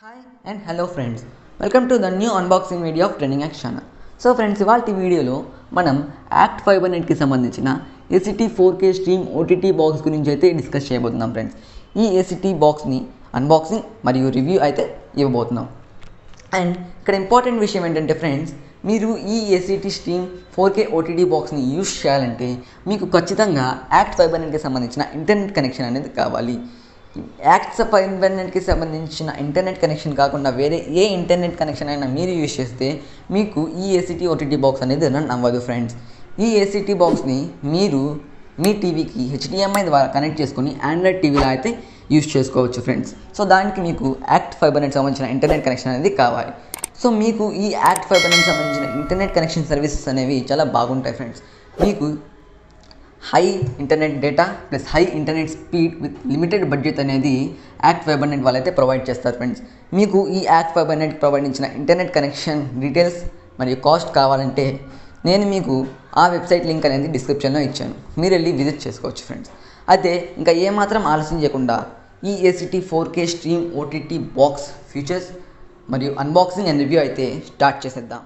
hi and hello friends welcome to the new unboxing video of training ACT channel so friends ఇవాళ వీడియోలో మనం ACT five హండ్రెడ్కి సంబంధించిన ACT four K stream OTT box గురించి అయితే discuss చేయబోతున్నాం friends ఈ ఏసీటీ బాక్స్ని అన్బాక్సింగ్ మరియు రివ్యూ అయితే ఇవ్వబోతున్నాం అండ్ ఇక్కడ ఇంపార్టెంట్ విషయం ఏంటంటే ఫ్రెండ్స్ మీరు ఈ ACT stream four K OTT బాక్స్ని యూస్ చేయాలంటే మీకు ఖచ్చితంగా యాక్ట్ ఫైవ్ హండ్రెడ్కి సంబంధించిన ఇంటర్నెట్ కనెక్షన్ అనేది కావాలి యాక్ట్ ఫైవ్ హండ్రెడ్కి సంబంధించిన ఇంటర్నెట్ కనెక్షన్ కాకుండా వేరే ఏ ఇంటర్నెట్ కనెక్షన్ అయినా మీరు యూస్ చేస్తే మీకు ఈ ఏసీటీ ఓటీటీ బాక్స్ అనేది రన్ అవ్వదు ఫ్రెండ్స్ ఈ ఏసీటీ బాక్స్ని మీరు మీ టీవీకి హెచ్డిఎంఐ ద్వారా కనెక్ట్ చేసుకొని ఆండ్రాయిడ్ టీవీలో అయితే యూస్ చేసుకోవచ్చు ఫ్రెండ్స్ సో దానికి మీకు యాక్ట్ ఫైబర్ నెట్ సంబంధించిన ఇంటర్నెట్ కనెక్షన్ అనేది కావాలి సో మీకు ఈ యాక్ట్ ఫైబర్ నెట్ సంబంధించిన ఇంటర్నెట్ కనెక్షన్ సర్వీసెస్ అనేవి చాలా బాగుంటాయి ఫ్రెండ్స్ మీకు high internet data plus high internet speed with limited budget అనేది యాక్ట్ ఫైబర్ నెట్ వాళ్ళైతే ప్రొవైడ్ చేస్తారు ఫ్రెండ్స్ మీకు ఈ యాక్ట్ ఫైబర్ నెట్ ప్రొవైడ్ ఇచ్చిన ఇంటర్నెట్ కనెక్షన్ డీటెయిల్స్ మరియు కాస్ట్ కావాలంటే నేను మీకు ఆ వెబ్సైట్ లింక్ అనేది డిస్క్రిప్షన్లో ఇచ్చాను మీరు వెళ్ళి విజిట్ చేసుకోవచ్చు ఫ్రెండ్స్ అయితే ఇంకా ఏమాత్రం ఆలస్యం చేయకుండా ఈ ACT four K stream OTT box features మరియు అన్బాక్సింగ్ అండ్ రివ్యూ అయితే స్టార్ట్ చేసేద్దాం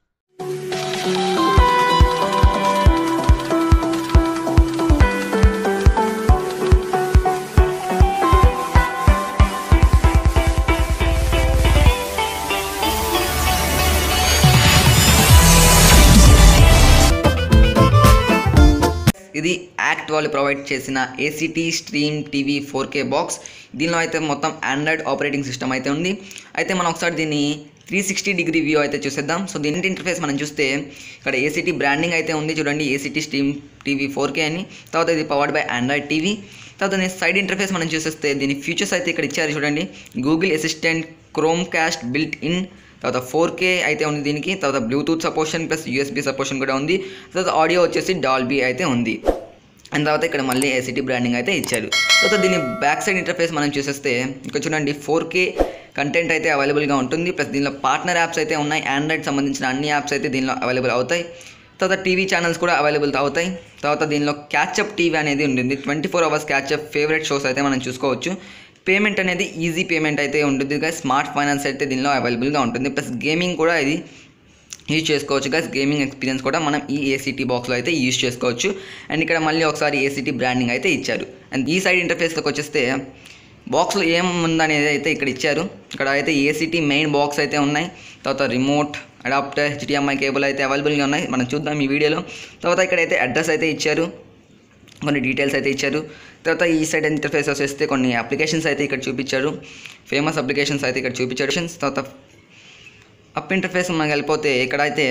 ఇది యాక్ట్ వాళ్ళు ప్రొవైడ్ చేసిన ACT stream TV four K box దీనిలో అయితే మొత్తం ఆండ్రాయిడ్ ఆపరేటింగ్ సిస్టమ్ అయితే ఉంది అయితే మనం ఒకసారి దీన్ని త్రీ సిక్స్టీ డిగ్రీ వ్యూ అయితే చూసేద్దాం సో దీని ఇంటర్ఫేస్ మనం చూస్తే ఇక్కడ ఏసీటీ బ్రాండింగ్ అయితే ఉంది చూడండి ACT stream TV four K అని తర్వాత ఇది పవర్డ్ బై ఆండ్రాయిడ్ టీవీ తర్వాత దీని సైడ్ ఇంటర్ఫేస్ మనం చూసేస్తే దీని ఫీచర్స్ అయితే ఇక్కడ ఇచ్చారు చూడండి Google assistant Chromecast built in తర్వాత ఫోర్ కే అయితే ఉంది దీనికి తర్వాత బ్లూటూత్ సపోర్షన్ ప్లస్ యూఎస్బీ సపోర్షన్ కూడా ఉంది తర్వాత ఆడియో వచ్చేసి డాల్బీ అయితే ఉంది అండ్ తర్వాత ఇక్కడ మళ్ళీ ఏసీటీ బ్రాండింగ్ అయితే ఇచ్చారు తర్వాత దీని బ్యాక్ సైడ్ ఇంటర్ఫేస్ మనం చూసేస్తే ఇక్కడ చూడండి ఫోర్ కే కంటెంట్ అయితే అవైలబుల్గా ఉంటుంది ప్లస్ దీనిలో పార్ట్నర్ యాప్స్ అయితే ఉన్నాయి ఆండ్రాయిడ్ సంబంధించిన అన్ని యాప్స్ అయితే దీనిలో అవైలబుల్ అవుతాయి తర్వాత టీవీ ఛానల్స్ కూడా అవైలబుల్ అవుతాయి తర్వాత దీనిలో క్యాచ్అప్ టీవీ అనేది ఉంటుంది twenty four hours catch up favourite shows అయితే మనం చూసుకోవచ్చు పేమెంట్ అనేది ఈజీ పేమెంట్ అయితే ఉంటుంది కదా స్మార్ట్ ఫైనాన్స్ అయితే దీనిలో అవైలబుల్గా ఉంటుంది ప్లస్ గేమింగ్ కూడా ఇది యూజ్ చేసుకోవచ్చు గైస్ గేమింగ్ ఎక్స్పీరియన్స్ కూడా మనం ఈ ఏసీటీ బాక్స్లో అయితే యూజ్ చేసుకోవచ్చు అండ్ ఇక్కడ మళ్ళీ ఒకసారి ఏసీటీ బ్రాండింగ్ అయితే ఇచ్చారు అండ్ ఈ సైడ్ ఇంటర్ఫేస్లోకి వచ్చేస్తే బాక్స్లో ఏం ఉందనేది అయితే ఇక్కడ ఇచ్చారు ఇక్కడ అయితే ఏసీటీ మెయిన్ బాక్స్ అయితే ఉన్నాయి తర్వాత రిమోట్ అడాప్టర్ హెచ్డిఎంఐ కేబుల్ అయితే అవైలబుల్గా ఉన్నాయి మనం చూద్దాం ఈ వీడియోలో తర్వాత ఇక్కడైతే అడ్రస్ అయితే ఇచ్చారు కొన్ని డీటెయిల్స్ అయితే ఇచ్చారు తర్వాత ఈ సైడ్ ఇంటర్ఫేస్ వచ్చేస్తే కొన్ని అప్లికేషన్స్ అయితే ఇక్కడ చూపించారు ఫేమస్ అప్లికేషన్స్ అయితే ఇక్కడ చూపించారు తర్వాత అప్ ఇంటర్ఫేస్ మనకి వెళ్ళిపోతే ఇక్కడైతే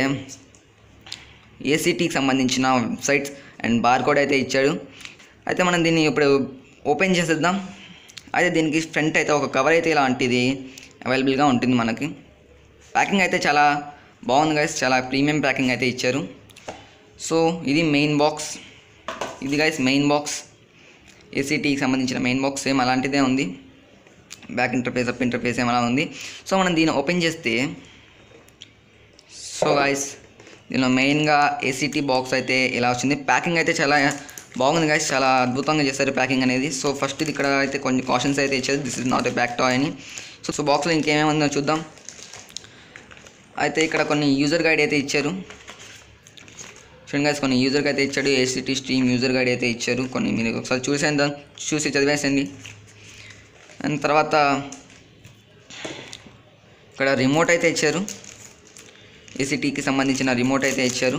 ఏసీటీకి సంబంధించిన వెబ్సైట్స్ అండ్ బార్ కోడ్ అయితే ఇచ్చాడు అయితే మనం దీన్ని ఇప్పుడు ఓపెన్ చేసేద్దాం అయితే దీనికి ఫ్రంట్ అయితే ఒక కవర్ అయితే ఇలాంటిది అవైలబుల్గా ఉంటుంది మనకి ప్యాకింగ్ అయితే చాలా బాగుంది గైస్ చాలా ప్రీమియం ప్యాకింగ్ అయితే ఇచ్చారు సో ఇది మెయిన్ బాక్స్ ఇది గైస్ మెయిన్ బాక్స్ ఏసీటీకి సంబంధించిన మెయిన్ బాక్స్ సేమ్ అలాంటిదే ఉంది బ్యాక్ ఇంటర్ఫేస్ అప్ ఇంటర్ఫేస్ ఏం అలా ఉంది సో మనం దీన్ని ఓపెన్ చేస్తే సో గైస్ దీనిలో మెయిన్గా ఏసీటీ బాక్స్ అయితే ఇలా వచ్చింది ప్యాకింగ్ అయితే చాలా బాగుంది గైస్ చాలా అద్భుతంగా చేశారు ప్యాకింగ్ అనేది సో ఫస్ట్ ఇది ఇక్కడ అయితే కొన్ని కాషన్స్ అయితే ఇచ్చారు this is not a back toy అని సో సో బాక్స్లో ఇంకేమేమి ఉందో చూద్దాం అయితే ఇక్కడ కొన్ని యూజర్ గైడ్ అయితే ఇచ్చారు చూడండి గైస్ కొన్ని యూజర్ అయితే ఇచ్చాడు ఏసీటీ స్ట్రీమ్ యూజర్ గైడ్ అయితే ఇచ్చారు కొన్ని మీరు ఒకసారి చూసేద్దాం చూసి చదివేసండి అండ్ తర్వాత ఇక్కడ రిమోట్ అయితే ఇచ్చారు ఏసీటీకి సంబంధించిన రిమోట్ అయితే ఇచ్చారు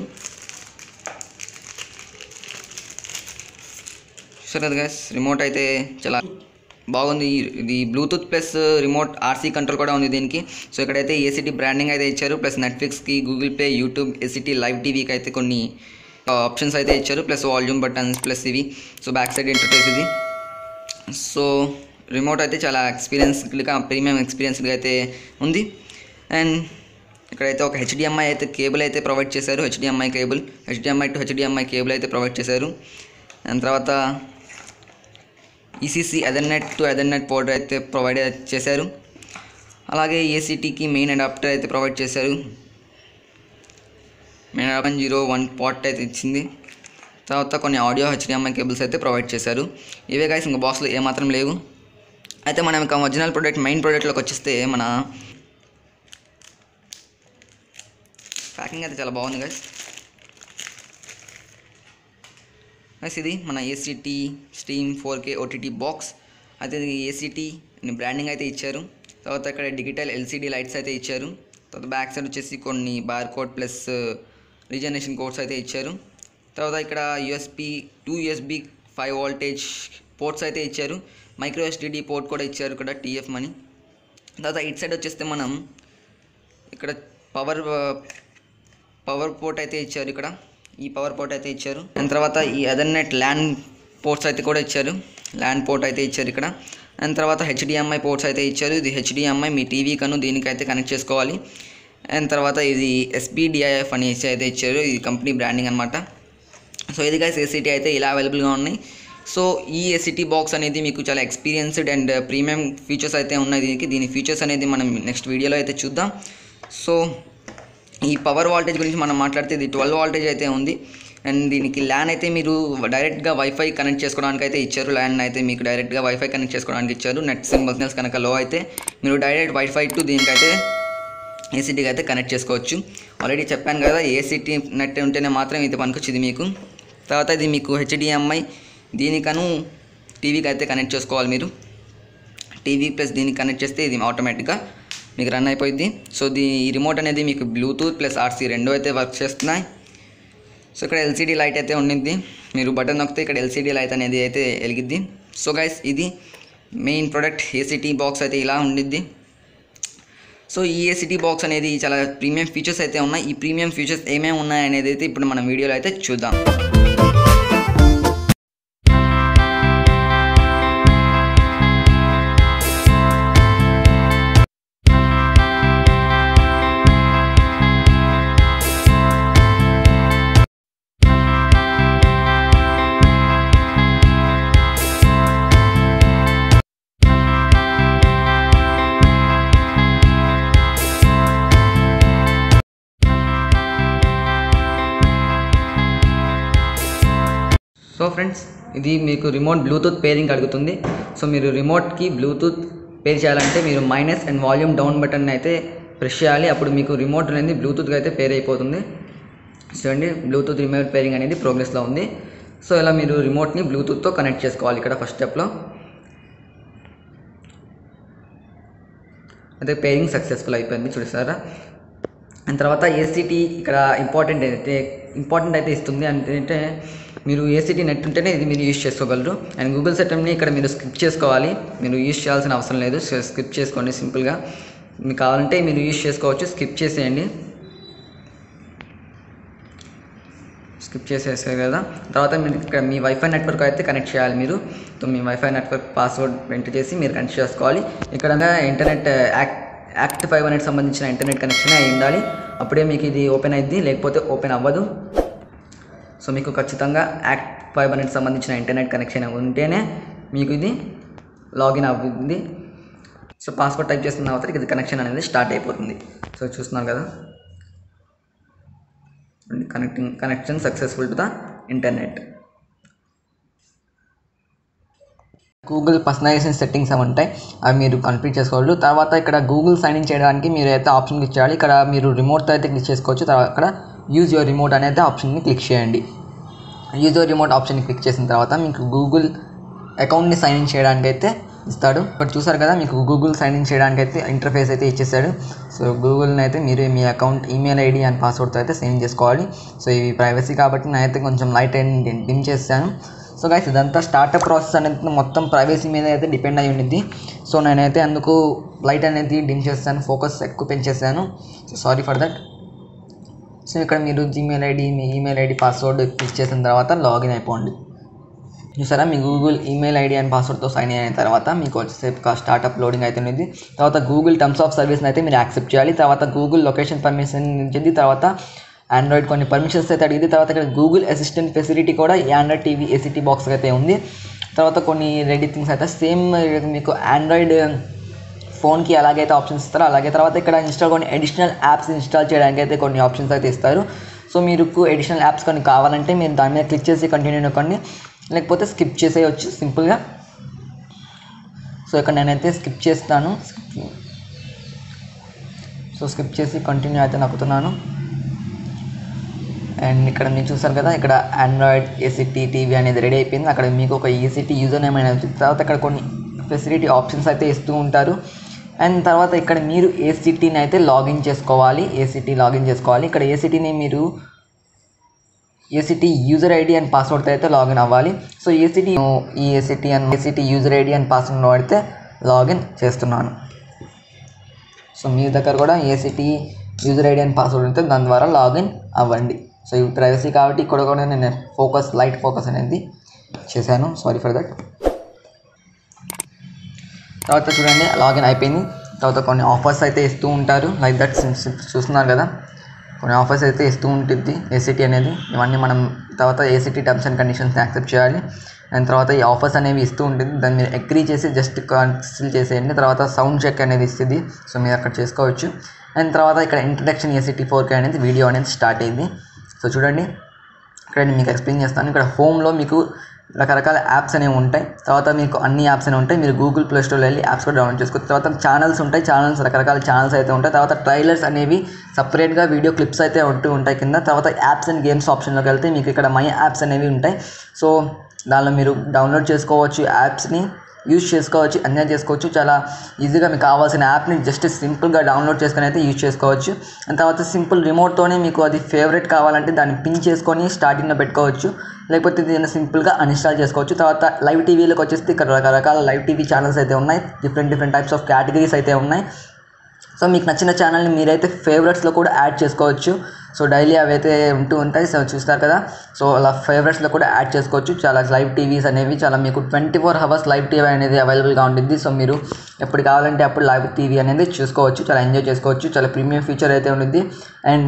చూసారు కదా గైస్ రిమోట్ అయితే చాలా బాగుంది ఇది Bluetooth plus remote RC control కూడా ఉంది దీనికి సో ఇక్కడైతే ఏసీటీ బ్రాండింగ్ అయితే ఇచ్చారు ప్లస్ నెట్ఫ్లిక్స్కి Google Play YouTube ACT live టీవీకి అయితే కొన్ని ఆప్షన్స్ అయితే ఇచ్చారు ప్లస్ వాల్యూమ్ బటన్స్ ప్లస్ ఇవి సో బ్యాక్ సైడ్ ఇంటర్ఫేస్ ఇది సో రిమోట్ అయితే చాలా ఎక్స్పీరియన్స్డ్గా ప్రీమియం ఎక్స్పీరియన్స్డ్గా అయితే ఉంది అండ్ ఇక్కడైతే ఒక హెచ్డిఎంఐ అయితే కేబుల్ అయితే ప్రొవైడ్ చేశారు HDMI cable HDMI to HDMI cable అయితే ప్రొవైడ్ చేశారు అండ్ తర్వాత ECC ethernet to ethernet port అయితే ప్రొవైడ్ చేశారు అలాగే ఏసీటీకి మెయిన్ అడాప్టర్ అయితే ప్రొవైడ్ చేశారు main one zero one port అయితే ఇచ్చింది తర్వాత కొన్ని ఆడియో హెచ్డిఎంఐ కేబుల్స్ అయితే ప్రొవైడ్ చేశారు ఇవే గైస్ ఇంకా బాక్స్లో ఏమాత్రం లేవు అయితే మనం ఇక ఒరిజినల్ ప్రోడక్ట్ మెయిన్ ప్రోడక్ట్లోకి వచ్చేస్తే మన ప్యాకింగ్ అయితే చాలా బాగుంది గైస్ గైస్ ఇది మన ACT stream four K OTT box అయితే ఇది ఏసీటీ బ్రాండింగ్ అయితే ఇచ్చారు తర్వాత ఇక్కడ డిజిటల్ ఎల్సిడి లైట్స్ అయితే ఇచ్చారు తర్వాత బ్యాక్ సైడ్ వచ్చేసి కొన్ని bar code plus regeneration codes అయితే ఇచ్చారు తర్వాత ఇక్కడ USB two USB five voltage ports అయితే ఇచ్చారు మైక్రో ఎస్డిడి పోర్ట్ కూడా ఇచ్చారు ఇక్కడ టీఎఫ్ మనీ తర్వాత ఇటు సైడ్ వచ్చేస్తే మనం ఇక్కడ పవర్ పవర్ పోర్ట్ అయితే ఇచ్చారు ఇక్కడ ఈ పవర్ పోర్ట్ అయితే ఇచ్చారు దాని తర్వాత ఈ అదర్నెట్ ల్యాండ్ పోర్ట్స్ అయితే కూడా ఇచ్చారు ల్యాండ్ పోర్ట్ అయితే ఇచ్చారు ఇక్కడ దాని తర్వాత హెచ్డిఎంఐ పోర్ట్స్ అయితే ఇచ్చారు ఇది హెచ్డిఎంఐ మీ టీవీ కను దీనికైతే కనెక్ట్ చేసుకోవాలి అండ్ తర్వాత ఇది ఎస్పీడిఐఎఫ్ అనేసి అయితే ఇచ్చారు ఇది కంపెనీ బ్రాండింగ్ అనమాట సో ఇది గైస్ ఏసీటీ అయితే ఇలా అవైలబుల్గా ఉన్నాయి సో ఈ ఏసీటీ బాక్స్ అనేది మీకు చాలా ఎక్స్పీరియన్స్డ్ అండ్ ప్రీమియం ఫీచర్స్ అయితే ఉన్నాయి దీనికి దీని ఫీచర్స్ అనేది మనం నెక్స్ట్ వీడియోలో అయితే చూద్దాం సో ఈ పవర్ వాల్టేజ్ గురించి మనం మాట్లాడితే ఇది ట్వెల్వ్ వాల్టేజ్ అయితే ఉంది అండ్ దీనికి ల్యాన్ అయితే మీరు డైరెక్ట్గా వైఫై కనెక్ట్ చేసుకోవడానికి అయితే ఇచ్చారు ల్యాన్ అయితే మీకు డైరెక్ట్గా వైఫై కనెక్ట్ చేసుకోవడానికి ఇచ్చారు నెట్ సిగ్నల్స్ కనుక లో అయితే మీరు డైరెక్ట్ వైఫై టు దీనికైతే ఏసీటీకి అయితే కనెక్ట్ చేసుకోవచ్చు ఆల్రెడీ చెప్పాను కదా ఏసీటీ నెట్ ఉంటేనే మాత్రం ఇది పనికొచ్చింది మీకు తర్వాత ఇది మీకు హెచ్డిఎంఐ దీనికను టీవీకి అయితే కనెక్ట్ చేసుకోవాలి మీరు టీవీ ప్లస్ దీనికి కనెక్ట్ చేస్తే ఇది ఆటోమేటిక్గా మీకు రన్ అయిపోయింది సో దీ ఈ రిమోట్ అనేది మీకు బ్లూటూత్ ప్లస్ ఆర్సీ రెండు అయితే వర్క్ చేస్తున్నాయి సో ఇక్కడ ఎల్సీడీ లైట్ అయితే ఉండింది మీరు బటన్ నొక్కితే ఇక్కడ ఎల్సీడీ లైట్ అనేది అయితే వెలిగిద్ది సో గైస్ ఇది మెయిన్ ప్రోడక్ట్ ఏసీటీ బాక్స్ అయితే ఇలా ఉండిద్ది సో ఈ ఏసీటీ బాక్స్ అనేది చాలా ప్రీమియం ఫీచర్స్ అయితే ఉన్నాయి ఈ ప్రీమియం ఫీచర్స్ ఏమేమి ఉన్నాయి అనేది అయితే ఇప్పుడు మనం వీడియోలో అయితే చూద్దాం సో ఫ్రెండ్స్ ఇది మీకు రిమోట్ బ్లూటూత్ పేరింగ్ అడుగుతుంది సో మీరు రిమోట్కి బ్లూటూత్ పేర్ చేయాలంటే మీరు minus and volume down button అయితే ప్రెస్ చేయాలి అప్పుడు మీకు రిమోట్ అనేది బ్లూటూత్గా అయితే పేర్ అయిపోతుంది చూడండి బ్లూటూత్ రిమోట్ పేరింగ్ అనేది ప్రోగ్రెస్లో ఉంది సో ఇలా మీరు రిమోట్ని బ్లూటూత్తో కనెక్ట్ చేసుకోవాలి ఇక్కడ ఫస్ట్ స్టెప్లో అయితే పేరింగ్ సక్సెస్ఫుల్ అయిపోయింది చూసారా అండ్ తర్వాత ఏసీటీ ఇక్కడ ఇంపార్టెంట్ అయితే ఇంపార్టెంట్ అయితే ఇస్తుంది అంటే మీరు ఏసీటీ నెట్ ఉంటేనే ఇది మీరు యూజ్ చేసుకోగలరు అండ్ గూగుల్ సెటప్ని ఇక్కడ మీరు స్కిప్ చేసుకోవాలి మీరు యూజ్ చేయాల్సిన అవసరం లేదు స్కిప్ చేసుకోండి సింపుల్గా మీకు కావాలంటే మీరు యూజ్ చేసుకోవచ్చు స్కిప్ చేసేయండి స్కిప్ చేసేసారు కదా తర్వాత మీరు ఇక్కడ మీ వైఫై నెట్వర్క్ అయితే కనెక్ట్ చేయాలి మీరు సో మీ వైఫై నెట్వర్క్ పాస్వర్డ్ ఎంటర్ చేసి మీరు కనెక్ట్ చేసుకోవాలి ఇక్కడ internet ACT ACT five hundred సంబంధించిన ఇంటర్నెట్ కనెక్షన్ అయి ఉండాలి అప్పుడే మీకు ఇది ఓపెన్ అయింది లేకపోతే ఓపెన్ అవ్వదు సో మీకు ఖచ్చితంగా యాక్ట్ ఫైవ్ హండ్రెడ్ సంబంధించిన ఇంటర్నెట్ కనెక్షన్ ఉంటేనే మీకు ఇది లాగిన్ అవుతుంది సో పాస్వర్డ్ టైప్ చేసిన తర్వాత ఇది కనెక్షన్ అనేది స్టార్ట్ అయిపోతుంది సో చూస్తున్నారు కదా connecting connection successful to the internet Google personalisation settings అవి ఉంటాయి అవి మీరు కంప్లీట్ చేసుకోవాలి తర్వాత ఇక్కడ గూగుల్ సైన్ ఇన్ చేయడానికి మీరు అయితే ఆప్షన్ క్లిక్ చేయాలి ఇక్కడ మీరు రిమోట్తో అయితే క్లిక్ చేసుకోవచ్చు తర్వాత అక్కడ యూజ్ యువర్ రిమోట్ అనేది ఆప్షన్ని క్లిక్ చేయండి use your remote option click చేసిన తర్వాత మీకు గూగుల్ అకౌంట్ని సైన్ ఇన్ చేయడానికి అయితే ఇస్తాడు ఇక్కడ చూసారు కదా మీకు గూగుల్ సైన్ ఇన్ చేయడానికి అయితే ఇంటర్ఫేస్ అయితే ఇచ్చేసాడు సో గూగుల్ని అయితే మీరు మీ అకౌంట్ ఈమెయిల్ ఐడి అండ్ పాస్వర్డ్తో అయితే సైన్ చేసుకోవాలి సో ఇవి ప్రైవసీ కాబట్టి నేనైతే కొంచెం లైట్ అండ్ డిమ్ చేస్తాను సో గైస్ ఇదంతా స్టార్టప్ ప్రాసెస్ అనేది మొత్తం ప్రైవసీ మీద అయితే డిపెండ్ అయి ఉండిద్ది సో నేనైతే అందుకు లైట్ అనేది డిమ్ చేస్తాను ఫోకస్ ఎక్కువ పెంచేసాను so sorry for that so ఇక్కడ మీరు జీమెయిల్ ఐడి మీ ఈమెయిల్ ఐడి పాస్వర్డ్ క్లిక్ చేసిన తర్వాత లాగిన్ అయిపోండి చూసారా మీ గూగుల్ ఈమెయిల్ ఐడి అండ్ పాస్వర్డ్తో సైన్ అయిన తర్వాత మీకు వచ్చేసేపు స్టార్ట్అప్ లోడింగ్ అయితే ఉంది తర్వాత గూగుల్ టర్మ్స్ ఆఫ్ సర్వీస్ని అయితే మీరు యాక్సెప్ట్ చేయాలి తర్వాత గూగుల్ లొకేషన్ పర్మిషన్ ఇచ్చింది తర్వాత ఆండ్రాయిడ్ కొన్ని పర్మిషన్స్ అయితే అడిగింది తర్వాత ఇక్కడ గూగుల్ అసిస్టెంట్ ఫెసిలిటీ కూడా ఈ ఆండ్రాయిడ్ టీవీ ఏసీటీ బాక్స్ అయితే ఉంది తర్వాత కొన్ని రెడీ థింగ్స్ అయితే సేమ్ మీకు ఆండ్రాయిడ్ ఫోన్కి ఎలాగైతే ఆప్షన్స్ ఇస్తారో అలాగే తర్వాత ఇక్కడ ఇన్స్టాల్ కొన్ని అడిషనల్ యాప్స్ ఇన్స్టాల్ చేయడానికి అయితే కొన్ని ఆప్షన్స్ అయితే ఇస్తారు సో మీకు అడిషనల్ యాప్స్ కొన్ని కావాలంటే మీరు దాని మీద క్లిక్ చేసి కంటిన్యూ నొక్కండి లేకపోతే స్కిప్ చేసేయచ్చు సింపుల్గా సో సో ఇక్కడ నేనైతే స్కిప్ చేస్తాను సో స్కిప్ చేసి కంటిన్యూ అయితే నొక్కుతున్నాను అండ్ ఇక్కడ మీరు చూసారు కదా ఇక్కడ ఆండ్రాయిడ్ ఏసీటీ టీవీ అనేది రెడీ అయిపోయింది అక్కడ మీకు ఒక ఏసీటీ యూజర్ నేమ్ అనేది వచ్చింది తర్వాత ఇక్కడ కొన్ని ఫెసిలిటీ ఆప్షన్స్ అయితే ఇస్తూ ఉంటారు అండ్ తర్వాత ఇక్కడ మీరు ఏసీటీని అయితే లాగిన్ చేసుకోవాలి ఏసీటీ లాగిన్ చేసుకోవాలి ఇక్కడ ఏసీటీని మీరు ఏసీటీ యూజర్ ఐడి అండ్ పాస్వర్డ్తో అయితే లాగిన్ అవ్వాలి సో ఏసీటీ ఈ ACT and ACT user ID and password వాడితే లాగిన్ చేస్తున్నాను సో మీ దగ్గర కూడా ACT user ID and password ఉంటే దాని ద్వారా లాగిన్ అవ్వండి సో ఇవి ప్రైవసీ కాబట్టి ఇక్కడ కూడా నేను ఫోకస్ లైట్ ఫోకస్ అనేది చేశాను సారీ ఫర్ దట్ తర్వాత చూడండి లాగిన్ అయిపోయింది తర్వాత కొన్ని ఆఫర్స్ అయితే ఇస్తూ ఉంటారు లైక్ దట్ చూస్తున్నారు కదా కొన్ని ఆఫర్స్ అయితే ఇస్తూ ఉంటుంది ఏసీటీ అనేది ఇవన్నీ మనం తర్వాత ఏసీటీ టర్మ్స్ అండ్ కండిషన్స్ని యాక్సెప్ట్ చేయాలి అండ్ తర్వాత ఈ ఆఫర్స్ అనేవి ఇస్తూ ఉంటుంది దాన్ని మీరు అగ్రీ చేసి జస్ట్ కాన్సిల్ చేసేయండి తర్వాత సౌండ్ చెక్ అనేది ఇస్తుంది సో మీరు అక్కడ చేసుకోవచ్చు అండ్ తర్వాత ఇక్కడ ఇంట్రడక్షన్ ఏసీటీ ఫోర్ కే అనేది వీడియో అనేది స్టార్ట్ అయింది సో చూడండి ఇక్కడ నేను మీకు ఎక్స్ప్లెయిన్ చేస్తాను ఇక్కడ హోమ్లో మీకు రకరకాల యాప్స్ అనేవి ఉంటాయి తర్వాత మీకు అన్ని యాప్స్ అనేవి ఉంటాయి మీరు గూగుల్ ప్లే స్టోర్లో వెళ్ళి యాప్స్ కూడా డౌన్లోడ్ చేసుకోవచ్చు తర్వాత ఛానల్స్ ఉంటాయి ఛానల్స్ రకరకాల ఛానల్స్ అయితే ఉంటాయి తర్వాత ట్రైలర్స్ అనేవి సపరేట్గా వీడియో క్లిప్స్ అయితే ఉంటూ ఉంటాయి కింద తర్వాత యాప్స్ అండ్ గేమ్స్ ఆప్షన్లోకి వెళ్తే మీకు ఇక్కడ మై యాప్స్ అనేవి ఉంటాయి సో దానిలో మీరు డౌన్లోడ్ చేసుకోవచ్చు యాప్స్ని యూజ్ చేసుకోవచ్చు ఎంజాయ్ చేసుకోవచ్చు చాలా ఈజీగా మీకు కావాల్సిన యాప్ని జస్ట్ సింపుల్గా డౌన్లోడ్ చేసుకొని అయితే యూజ్ చేసుకోవచ్చు అండ్ తర్వాత సింపుల్ రిమోట్తోనే మీకు అది ఫేవరెట్ కావాలంటే దాన్ని పిన్ చేసుకొని స్టార్టింగ్లో పెట్టుకోవచ్చు లేకపోతే దీన్ని సింపుల్గా అన్ఇన్స్టాల్ చేసుకోవచ్చు తర్వాత లైవ్ టీవీలోకి వచ్చేస్తే ఇక్కడ రకరకాల లైవ్ టీవీ ఛానల్స్ అయితే ఉన్నాయి different different types of categories అయితే ఉన్నాయి సో మీకు నచ్చిన ఛానల్ని మీరైతే ఫేవరెట్స్లో కూడా యాడ్ చేసుకోవచ్చు సో డైలీ అవి అయితే ఉంటూ ఉంటాయి సో చూస్తారు కదా సో అలా ఫేవరెట్స్లో కూడా యాడ్ చేసుకోవచ్చు చాలా లైవ్ టీవీస్ అనేవి చాలా మీకు twenty four hours live TV అనేది అవైలబుల్గా ఉంటుంది సో మీరు ఎప్పుడు కావాలంటే అప్పుడు లైవ్ టీవీ అనేది చూసుకోవచ్చు చాలా ఎంజాయ్ చేసుకోవచ్చు చాలా ప్రీమియం ఫీచర్ అయితే ఉంటుంది అండ్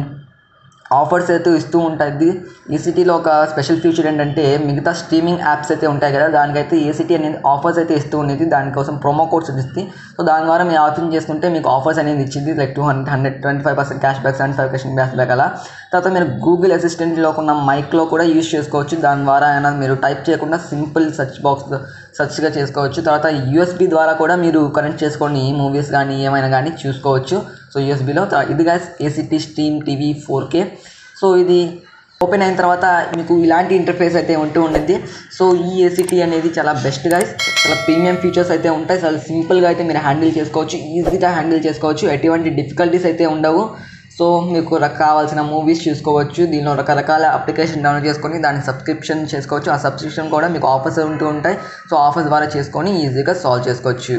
ఆఫర్స్ అయితే ఇస్తూ ఉంటుంది ఈసీటీలో ఒక స్పెషల్ ఫీచర్ ఏంటంటే మిగతా స్ట్రీమింగ్ యాప్స్ అయితే ఉంటాయి కదా దానికైతే ఏసీటీ అనేది ఆఫర్స్ అయితే ఇస్తూ ఉండేది దానికోసం ప్రోమో కోడ్స్ ఇస్తుంది సో దాని ద్వారా మీరు ఆప్షన్ చేసుకుంటే మీకు ఆఫర్స్ అనేది ఇచ్చింది like two hundred hundred twenty five percent cashback seventy five percent cashback అలా తర్వాత మీరు గూగుల్ అసిస్టెంట్లో ఉన్న మైక్లో కూడా యూస్ చేసుకోవచ్చు దాని ద్వారా అయినా మీరు టైప్ చేయకుండా సింపుల్ సర్చ్ బాక్స్ సర్చ్గా చేసుకోవచ్చు తర్వాత యూఎస్బి ద్వారా కూడా మీరు కనెక్ట్ చేసుకొని మూవీస్ కానీ ఏమైనా కానీ చూసుకోవచ్చు సో యూఎస్బిలో ఇది guys ACT stream TV four K so ఇది ఓపెన్ అయిన తర్వాత మీకు ఇలాంటి ఇంటర్ఫేస్ అయితే ఉంటూ ఉంటుంది సో ఈ ఏసీటీ అనేది చాలా బెస్ట్ గైస్ చాలా ప్రీమియం ఫీచర్స్ అయితే ఉంటాయి చాలా సింపుల్గా అయితే మీరు హ్యాండిల్ చేసుకోవచ్చు ఈజీగా హ్యాండిల్ చేసుకోవచ్చు ఎటువంటి డిఫికల్టీస్ అయితే ఉండవు సో మీకు రక- కావాల్సిన మూవీస్ చూసుకోవచ్చు దీనిలో రకరకాల అప్లికేషన్ డౌన్లోడ్ చేసుకొని దానికి సబ్స్క్రిప్షన్ చేసుకోవచ్చు ఆ సబ్స్క్రిప్షన్ కూడా మీకు ఆఫర్స్ ఉంటూ ఉంటాయి సో ఆఫర్స్ ద్వారా చేసుకొని ఈజీగా సాల్వ్ చేసుకోవచ్చు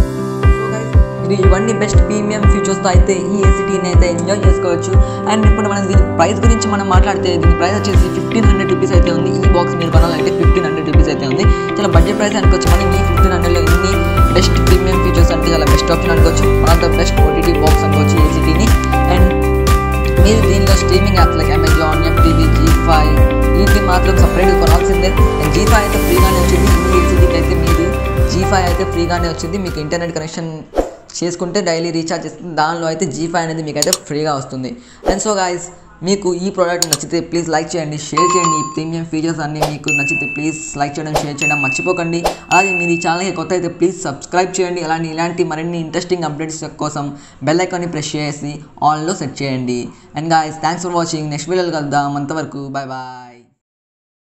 ఇది ఇవన్నీ బెస్ట్ ప్రీమియం ఫీచర్స్తో అయితే ఈ ఏసీటీని అయితే ఎంజాయ్ చేసుకోవచ్చు అండ్ ఇప్పుడు మనం దీని ప్రైస్ గురించి మనం మాట్లాడితే దీని ప్రైస్ వచ్చేసి ఫిఫ్టీన్ హండ్రెడ్ రూపీస్ అయితే ఉంది ఈ బాక్స్ మీరు కొనాలంటే ఫిఫ్టీన్ హండ్రెడ్ రూపీస్ అయితే ఉంది చాలా బడ్జెట్ ప్రైస్ అనుకోవచ్చు మనం ఈ ఫిఫ్టీన్ హండ్రెడ్లో ఇన్ని బెస్ట్ ప్రీమియం ఫీచర్స్ అంటే చాలా బెస్ట్ ఆప్షన్ అనుకోవచ్చు one of the best OTT box అనుకోవచ్చు ఏసీటీని అండ్ మీరు దీనిలో streaming apps like Amazon FTV Zee five వీటిని మాత్రం సపరేట్గా కొనాల్సిందే అండ్ జీ ఫైవ్ అయితే ఫ్రీగానే వచ్చింది ఈ ఏసీటీకి అయితే మీరు జీ ఫైవ్ అయితే ఫ్రీగానే వచ్చింది మీకు ఇంటర్నెట్ కనెక్షన్ చేసుకుంటే డైలీ రీఛార్జ్ చేస్తుంది దానిలో అయితే జీ ఫైవ్ అనేది మీకు అయితే ఫ్రీగా వస్తుంది అండ్ సో గాయస్ మీకు ఈ ప్రోడక్ట్ నచ్చితే ప్లీజ్ లైక్ చేయండి షేర్ చేయండి ఈ ప్రీమియం ఫీచర్స్ అన్నీ మీకు నచ్చితే ప్లీజ్ లైక్ చేయడం షేర్ చేయడం మర్చిపోకండి అలాగే మీరు ఈ ఛానల్కి కొత్త అయితే ప్లీజ్ సబ్స్క్రైబ్ చేయండి అలాంటి ఇలాంటి మరిన్ని ఇంట్రెస్టింగ్ అప్డేట్స్ కోసం బెల్ ఐకాన్ని ప్రెస్ చేసి ఆన్లో సెట్ చేయండి and guys thanks for watching next వీడియోలో కలుద్దాం అంతవరకు బాయ్ బాయ్